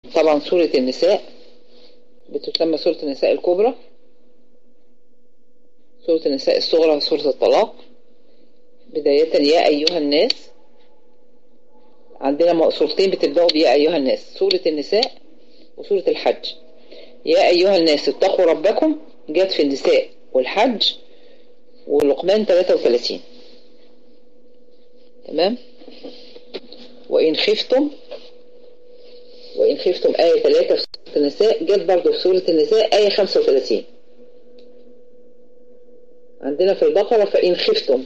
طبعا سورة النساء بتسمى سورة النساء الكبرى سورة النساء الصغرى سورة الطلاق بداية يا أيها الناس عندنا سورتين بتبدأوا بيا أيها الناس سورة النساء وسورة الحج يا أيها الناس اتقوا ربكم جت في النساء والحج ولقمان 33 تمام وإن خفتم وإن خفتم آية 3 في سورة النساء جت برضه في سورة النساء آية 35 عندنا في البقرة فإن خفتم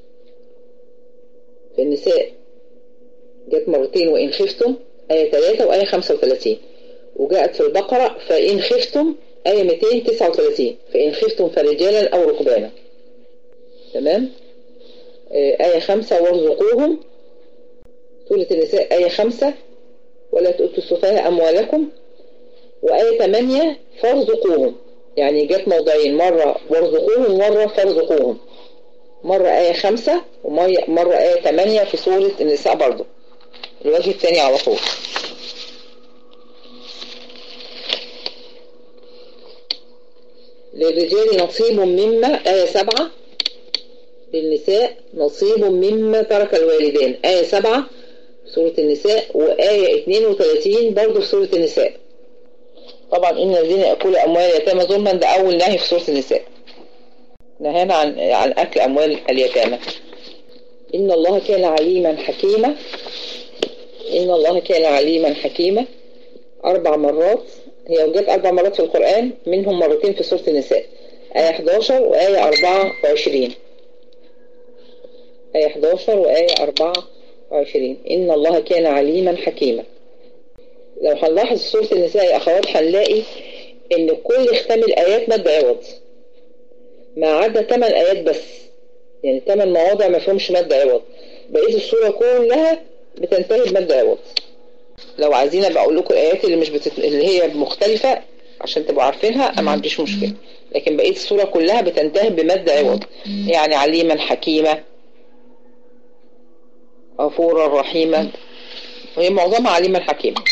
في النساء جت مرتين وإن خفتم آية 3 وآية 35 وجاءت في البقرة فإن خفتم آية 239 فإن خفتم فرجالا أو ركبانا تمام آية 5 وارزقوهم سورة النساء آية 5 ولا تؤتوا السفهاء أموالكم وآية 8 فارزقوهم يعني جت موضعين مرة وارزقوهم ومرة فارزقوهم مرة آية 5 ومرة آية 8 في سورة النساء برضو الوجه الثاني على طول للرجال نصيب مما آية 7 للنساء نصيب مما ترك الوالدان آية 7 سورة النساء وآية 32 برضه في سورة النساء طبعا إن الذين يأكلوا أموال اليتامى ظلما ده أول نهي في سورة النساء نهانا عن عن أكل أموال اليتامى إن الله كان عليما حكيما إن الله كان عليما حكيما أربع مرات هي وجدت أربع مرات في القرآن منهم مرتين في سورة النساء آية 11 وآية 24 آية 11 وآية 24 إن الله كان عليما حكيما لو هنلاحظ سورة النساء يا أخوات هنلاقي إن كل ختام الآيات مد عوض ما عدا 8 آيات بس يعني 8 مواضع ما فيهمش مد عوض بقية السورة كلها بتنتهي بمد عوض لو عايزين ابقى اقول لكم الايات اللي مش بتت... اللي هي مختلفة عشان تبقوا عارفينها انا ما عنديش مشكلة لكن بقية السورة كلها بتنتهي بمد عوض يعني عليما حكيما غفورا رحيما وهي معظمها عليما حكيما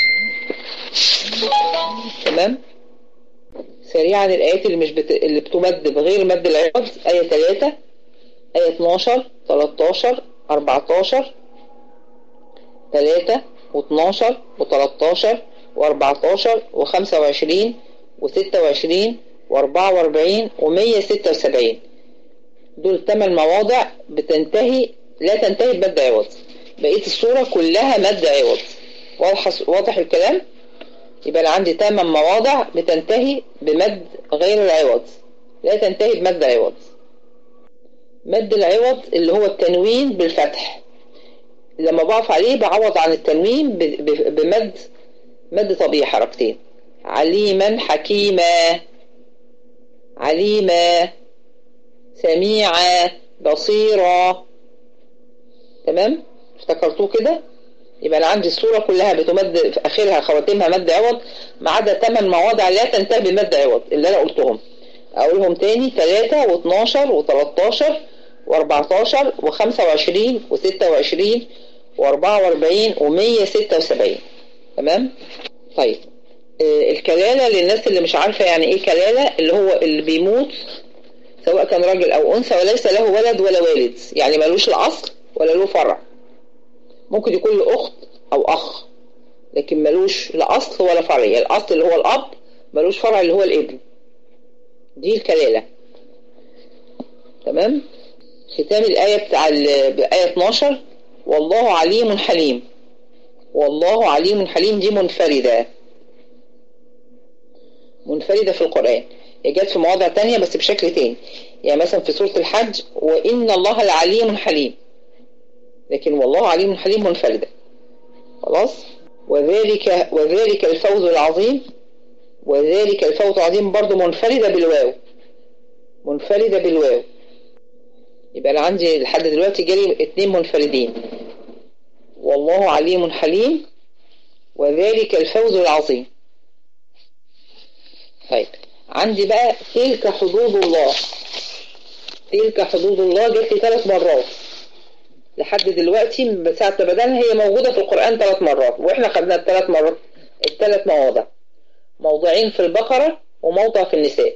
تمام سريعا الآيات اللي مش بت... اللي بتمد بغير مد العوض آية 3 آية 12 13 14 3 و12 و13 و14 و25 و26 و44 و176 دول 8 مواضع بتنتهي لا تنتهي بمد عوض بقية الصورة كلها مد عوض واضح واضح الكلام يبقى انا عندي 8 مواضع بتنتهي بمد غير العوض لا تنتهي بمد عوض مد العوض اللي هو التنوين بالفتح لما بقف عليه بعوض عن التنوين بمد مد طبيعي حركتين عليما حكيما عليما سميعا بصيرا تمام افتكرتوه كده يبقى انا عندي الصورة كلها بتمد في اخرها خواتمها مد عوض ما عدا 8 مواضع لا تنتهي بمد عوض اللي انا قلتهم اقولهم تاني 3 و12 و13 و14 و25 و26 و44 و176 تمام طيب آه الكلالة للناس اللي مش عارفة يعني ايه كلالة اللي هو اللي بيموت سواء كان راجل او انثى وليس له ولد ولا والد يعني ملوش لا اصل ولا له فرع ممكن يكون له اخت او اخ لكن ملوش لا اصل ولا فرع يعني الاصل اللي هو الاب ملوش فرع اللي هو الابن دي الكلالة تمام ختام الآية بتاع الآية 12 والله عليم حليم والله عليم حليم دي منفردة منفردة في القرآن هي جت في مواضع تانية بس بشكل تاني يعني مثلا في سورة الحج وإن الله العليم حليم لكن والله عليم حليم منفردة خلاص وذلك وذلك الفوز العظيم وذلك الفوز العظيم برضو منفردة بالواو منفردة بالواو يبقى أنا عندي لحد دلوقتي جالي اتنين منفردين والله عليم حليم وذلك الفوز العظيم طيب عندي بقى تلك حدود الله تلك حدود الله جت لي ثلاث مرات لحد دلوقتي من ساعة ما بدأنا هي موجودة في القرآن ثلاث مرات واحنا خدناها ثلاث مرات الثلاث مواضع موضعين في البقرة وموضع في النساء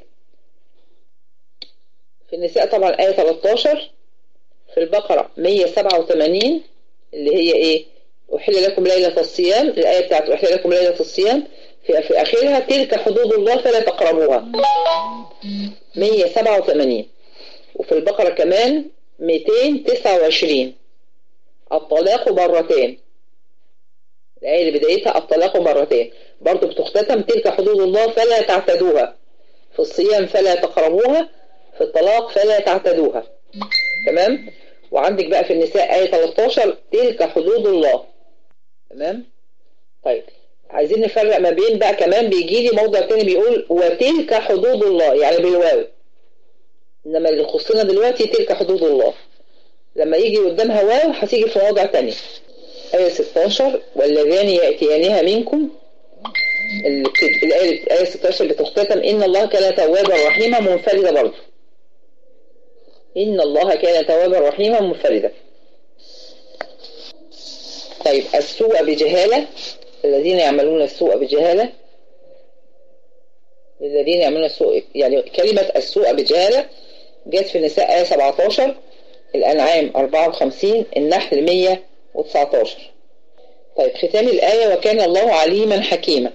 في النساء طبعا آية 13 في البقرة 187 اللي هي ايه أحل لكم ليلة الصيام الآية بتاعت أحل لكم ليلة الصيام في, في آخرها تلك حدود الله فلا تقربوها 187 وفي البقرة كمان 229 الطلاق مرتين الآية اللي بدايتها الطلاق مرتين برضو بتختتم تلك حدود الله فلا تعتدوها في الصيام فلا تقربوها في الطلاق فلا تعتدوها تمام وعندك بقى في النساء آية 13 تلك حدود الله تمام طيب عايزين نفرق ما بين بقى كمان بيجي لي موضع تاني بيقول وتلك حدود الله يعني بالواو انما اللي يخصنا دلوقتي تلك حدود الله لما يجي قدامها واو هتيجي في موضع تاني آية 16 واللذان يأتيانها منكم الآية الآية 16 بتختتم إن الله كان توابا رحيما منفردة برضه إن الله كان توابا رحيما منفردة طيب السوء بجهالة الذين يعملون السوء بجهالة الذين يعملون السوء يعني كلمة السوء بجهالة جت في النساء آية 17 الأنعام 54 النحل 119 طيب ختام الآية وكان الله عليما حكيما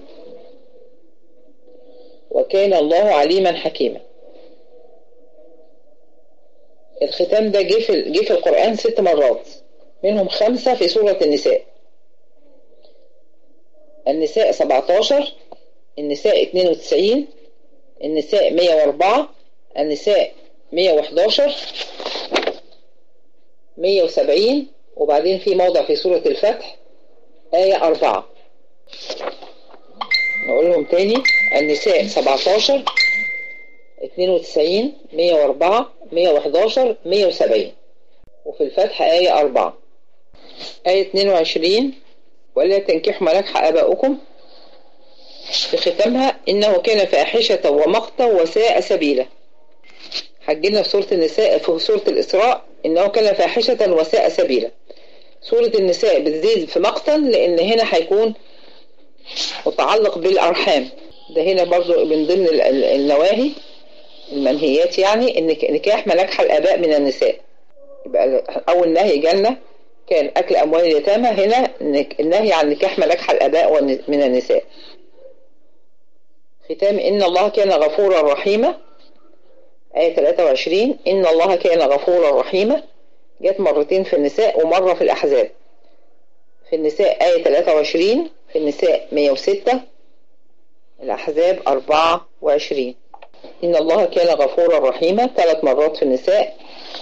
وكان الله عليما حكيما الختام ده جه في جه في القرآن ست مرات منهم خمسة في سورة النساء النساء 17 النساء 92 النساء 104 النساء 111 170 وبعدين في موضع في سورة الفتح آية 4 نقولهم تاني النساء 17 92 104 111 170 وفي الفتح آية 4 آية 22 ولا تنكحوا ما نكح آباؤكم في ختامها إنه كان فاحشة ومقتا وساء سبيلا حجنا في سورة النساء في سورة الإسراء إنه كان فاحشة وساء سبيلا سورة النساء بتزيد في مقتا لأن هنا هيكون متعلق بالأرحام ده هنا برضو من ضمن النواهي المنهيات يعني إن نكاح ما نكح الآباء من النساء يبقى أول نهي جالنا كان أكل أموال اليتامى هنا النهي عن نكاح ما نكح الآباء من النساء ختام إن الله كان غفورا رحيما آية 23 إن الله كان غفورا رحيما جت مرتين في النساء ومرة في الأحزاب في النساء آية 23 في النساء 106 الأحزاب 24 إن الله كان غفورا رحيما ثلاث مرات في النساء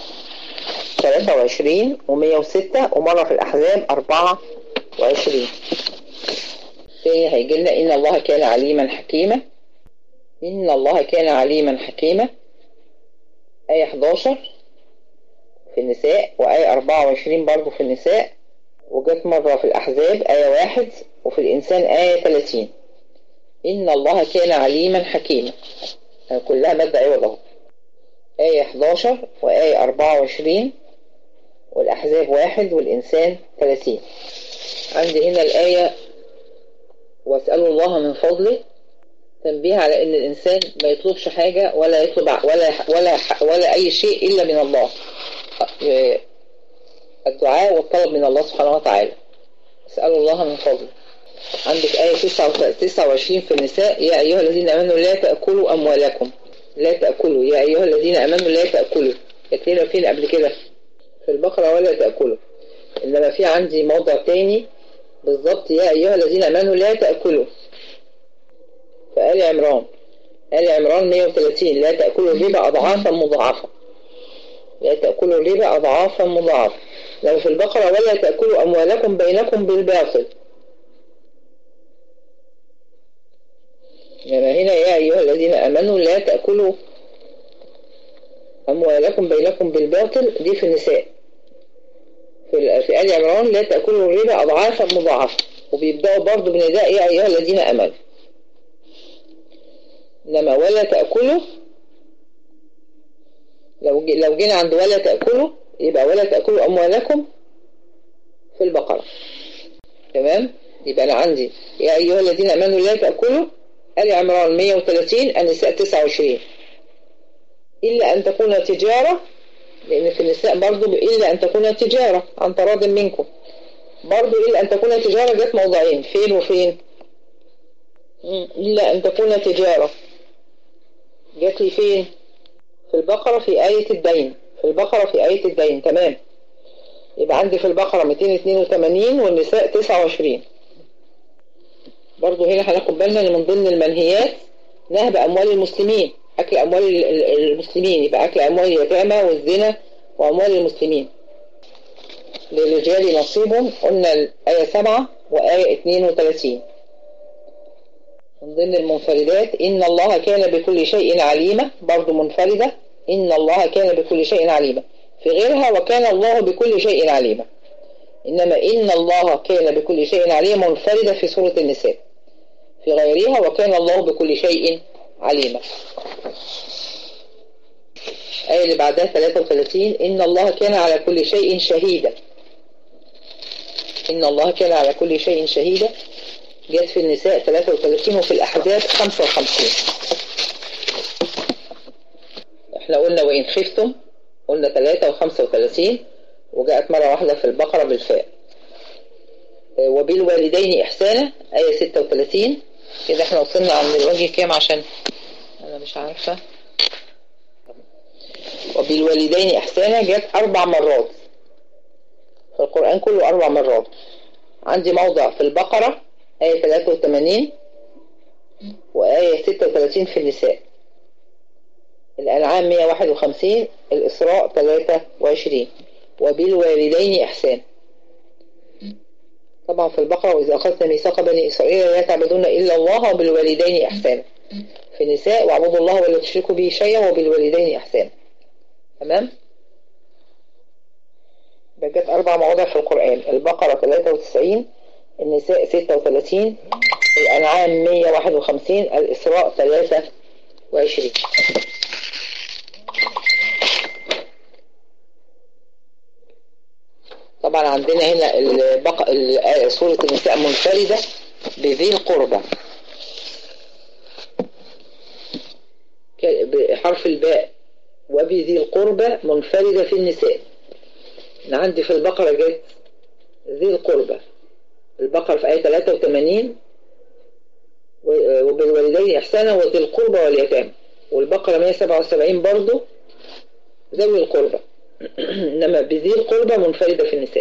23 و106 ومرة في الأحزاب 24 تاني هيجي لنا إن الله كان عليما حكيما إن الله كان عليما حكيما آية 11 في النساء وآية 24 برضو في النساء وجت مرة في الأحزاب آية واحد وفي الإنسان آية 30 إن الله كان عليما حكيما كلها مادة عوض أهو آية 11 وآية 24 والأحزاب واحد والإنسان 30 عندي هنا الآية واسألوا الله من فضله تنبيه على ان الانسان ما يطلبش حاجة ولا يطلب ولا ولا ولا اي شيء الا من الله الدعاء والطلب من الله سبحانه وتعالى اسألوا الله من فضله عندك آية 29 في النساء يا أيها الذين آمنوا لا تأكلوا أموالكم لا تأكلوا يا أيها الذين آمنوا لا تأكلوا كتير فين قبل كده في البقرة ولا تأكلوا إنما في عندي موضع تاني بالضبط يا أيها الذين آمنوا لا تأكلوا فآل عمران آل عمران 130 لا تأكلوا الربا أضعافا مضاعفة لا تأكلوا الربا أضعافا مضاعفة لو في البقرة ولا تأكلوا أموالكم بينكم بالباطل يعني هنا يا أيها الذين أمنوا لا تأكلوا أموالكم بينكم بالباطل دي في النساء في, في آل عمران لا تأكلوا الربا أضعافا مضاعفة وبيبدأوا برضه بنداء يا أيها الذين أمنوا إنما ولا تأكلوا لو لو جينا عند ولا تأكلوا يبقى ولا تأكلوا أموالكم في البقرة تمام يبقى أنا عندي يا أيها الذين أمنوا لا تأكلوا آل عمران 130 النساء 29 إلا أن تكون تجارة لأن في النساء برضو إلا أن تكون تجارة عن تراض منكم برضو إلا أن تكون تجارة جت موضعين فين وفين إلا أن تكون تجارة جت لي فين في البقرة في آية الدين في البقرة في آية الدين تمام يبقى عندي في البقرة 282 والنساء 29 برضو هنا هناخد بالنا ان من ضمن المنهيات نهب أموال المسلمين أكل أموال المسلمين يبقى أكل أموال اليتامى والزنا وأموال المسلمين للرجال نصيب قلنا الآية 7 وآية 32 من ضمن المنفردات إن الله كان بكل شيء عليما برضو منفردة إن الله كان بكل شيء عليما في غيرها وكان الله بكل شيء عليما إنما إن الله كان بكل شيء عليما منفردة في سورة النساء في غيرها وكان الله بكل شيء عليما الآية اللي بعدها 33 إن الله كان على كل شيء شهيدا إن الله كان على كل شيء شهيدا جت في النساء 33 وفي الأحزاب 55 احنا قلنا وإن خفتم قلنا 3 و35 وجاءت مرة واحدة في البقرة بالفاء وبالوالدين إحسانا آية 36 كده احنا وصلنا عند الوجه كام عشان أنا مش عارفة وبالوالدين إحسانا جت أربع مرات في القرآن كله أربع مرات عندي موضع في البقرة آية 83 وآية 36 في النساء الأنعام 151 الإسراء 23 وبالوالدين إحسان طبعا في البقرة وإذا أخذنا ميثاق بني إسرائيل لا تعبدون إلا الله وبالوالدين إحسانا في النساء واعبدوا الله ولا تشركوا به شيئا وبالوالدين إحسانا تمام بجت أربع مواضع في القرآن البقرة 93 النساء 36 الأنعام 151 الإسراء 23 طبعا عندنا هنا البق... سورة النساء منفردة بذي القربة بحرف الباء وبذي القربة منفردة في النساء أنا عندي في البقرة جت ذي القربة البقرة في آية 83 وبالوالدين إحسانا وذي القربة واليتامى والبقرة 177 برضو ذوي القربة إنما بذي القربة منفردة في النساء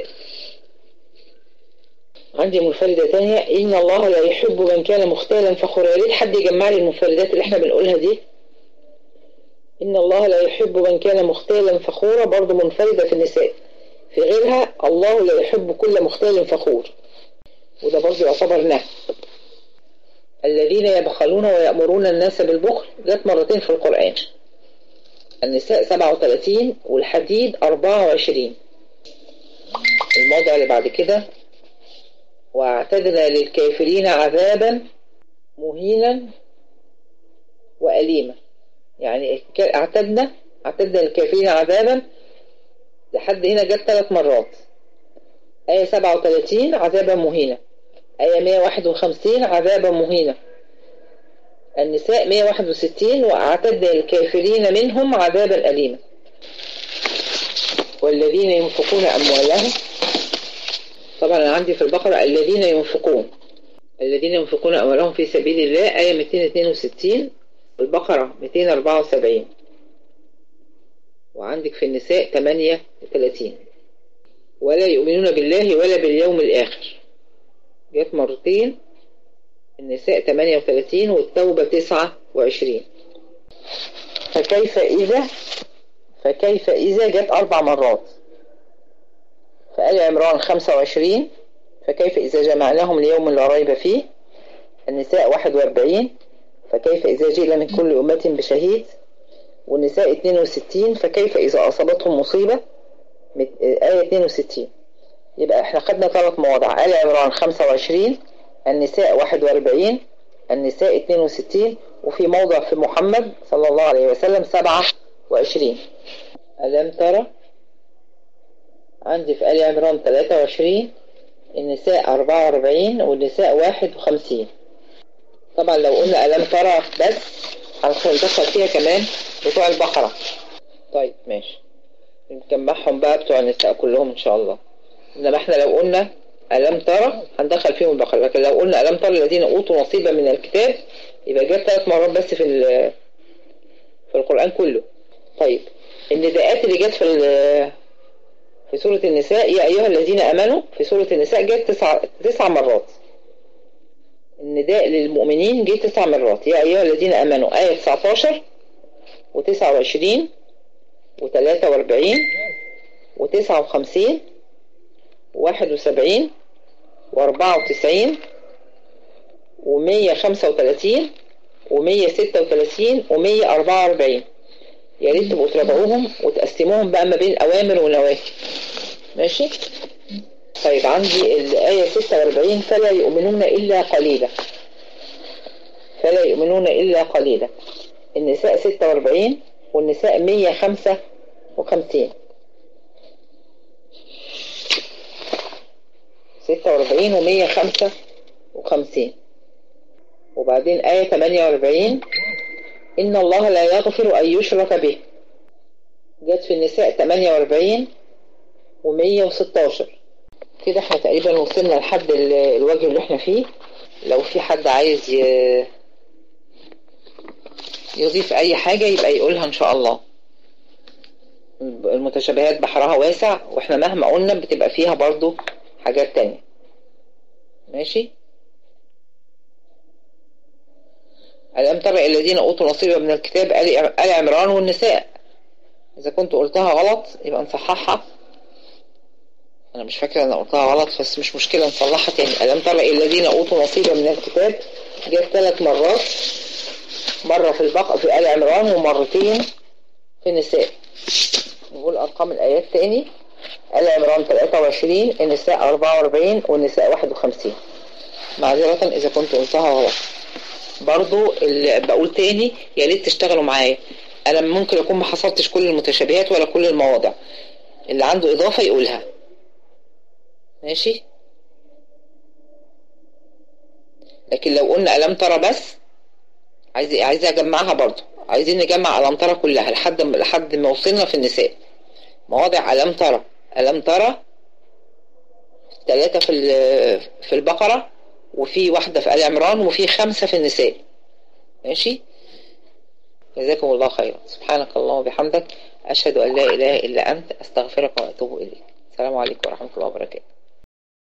عندي منفردة ثانية إن الله لا يحب من كان مختالا فخورا يا ريت حد يجمع لي المنفردات اللي احنا بنقولها دي إن الله لا يحب من كان مختالا فخورا برضو منفردة في النساء في غيرها الله لا يحب كل مختال فخور وده برضو يعتبر نهي الذين يبخلون ويأمرون الناس بالبخل جت مرتين في القرآن النساء 37 والحديد 24 الموضع اللي بعد كده واعتدنا للكافرين عذابا مهينا وأليما يعني اعتدنا اعتدنا للكافرين عذابا لحد هنا جت ثلاث مرات آية 37 عذابا مهينا آية 151 عذابا مهينا النساء 161 وأعتدنا للكافرين منهم عذابا أليما والذين ينفقون أموالهم طبعا أنا عندي في البقرة الذين ينفقون الذين ينفقون أموالهم في سبيل الله آية 262 والبقرة 274 وعندك في النساء 38 ولا يؤمنون بالله ولا باليوم الآخر جت مرتين النساء 38 والتوبة 29 فكيف إذا فكيف إذا جت أربع مرات فآل عمران 25 فكيف إذا جمعناهم ليوم لا ريب فيه النساء 41 فكيف إذا جئنا من كل أمة بشهيد والنساء 62 فكيف إذا أصابتهم مصيبة آية 62 يبقى احنا خدنا ثلاث مواضع آل عمران 25 النساء 41 النساء 62 وفي موضع في محمد صلى الله عليه وسلم 27 ألم ترى عندي في آل عمران 23 النساء 44 والنساء 51 طبعا لو قلنا ألم ترى بس هندخل فيها كمان بتوع البقرة طيب ماشي نجمعهم بقى بتوع النساء كلهم إن شاء الله إنما إحنا لو قلنا ألم ترى هندخل فيهم البقرة لكن لو قلنا ألم ترى الذين أوتوا نصيبا من الكتاب يبقى جت ثلاث مرات بس في في القرآن كله طيب النداءات اللي جت في في سورة النساء يا أيها الذين أمنوا في سورة النساء جت تسع, تسع مرات النداء للمؤمنين جه تسع مرات يا أيها الذين أمنوا آية 19 و29 و43 و59 و71 و94 و135 و136 و144 يا ريت تبقوا تراجعوهم وتقسموهم بقى ما بين أوامر ونواهي ماشي طيب عندي الآية 46 فلا يؤمنون إلا قليلا فلا يؤمنون إلا قليلا النساء 46 والنساء 155 46 و 155 وبعدين آية 48 إن الله لا يغفر أن يشرك به جت في النساء 48 و 116 كده احنا تقريبا وصلنا لحد الوجه اللي احنا فيه لو في حد عايز يضيف اي حاجة يبقى يقولها ان شاء الله المتشابهات بحرها واسع واحنا مهما قلنا بتبقى فيها برضو حاجات تانية ماشي ألم ترى الذين أوتوا نصيبا من الكتاب آل عمران والنساء إذا كنت قلتها غلط يبقى نصححها أنا مش فاكرة أنا قلتها غلط بس مش مشكلة نصلحها تاني ألم ترى الذين أوتوا نصيبا من الكتاب جت ثلاث مرات مرة في البقرة في آل عمران ومرتين في النساء نقول أرقام الآيات تاني آل عمران 23 النساء 44 والنساء 51 معذرة إذا كنت قلتها غلط برضو اللي بقول تاني يا ريت تشتغلوا معايا أنا ممكن أكون ما حصلتش كل المتشابهات ولا كل المواضع اللي عنده إضافة يقولها ماشي لكن لو قلنا ألم ترى بس عايز عايز اجمعها برضو عايزين نجمع ألم ترى كلها لحد لحد ما وصلنا في النساء مواضع ألم ترى ألم ترى ثلاثة في في البقرة وفي واحدة في آل عمران وفي خمسة في النساء ماشي جزاكم الله خيرا سبحانك اللهم وبحمدك أشهد أن لا إله إلا أنت أستغفرك وأتوب إليك السلام عليكم ورحمة الله وبركاته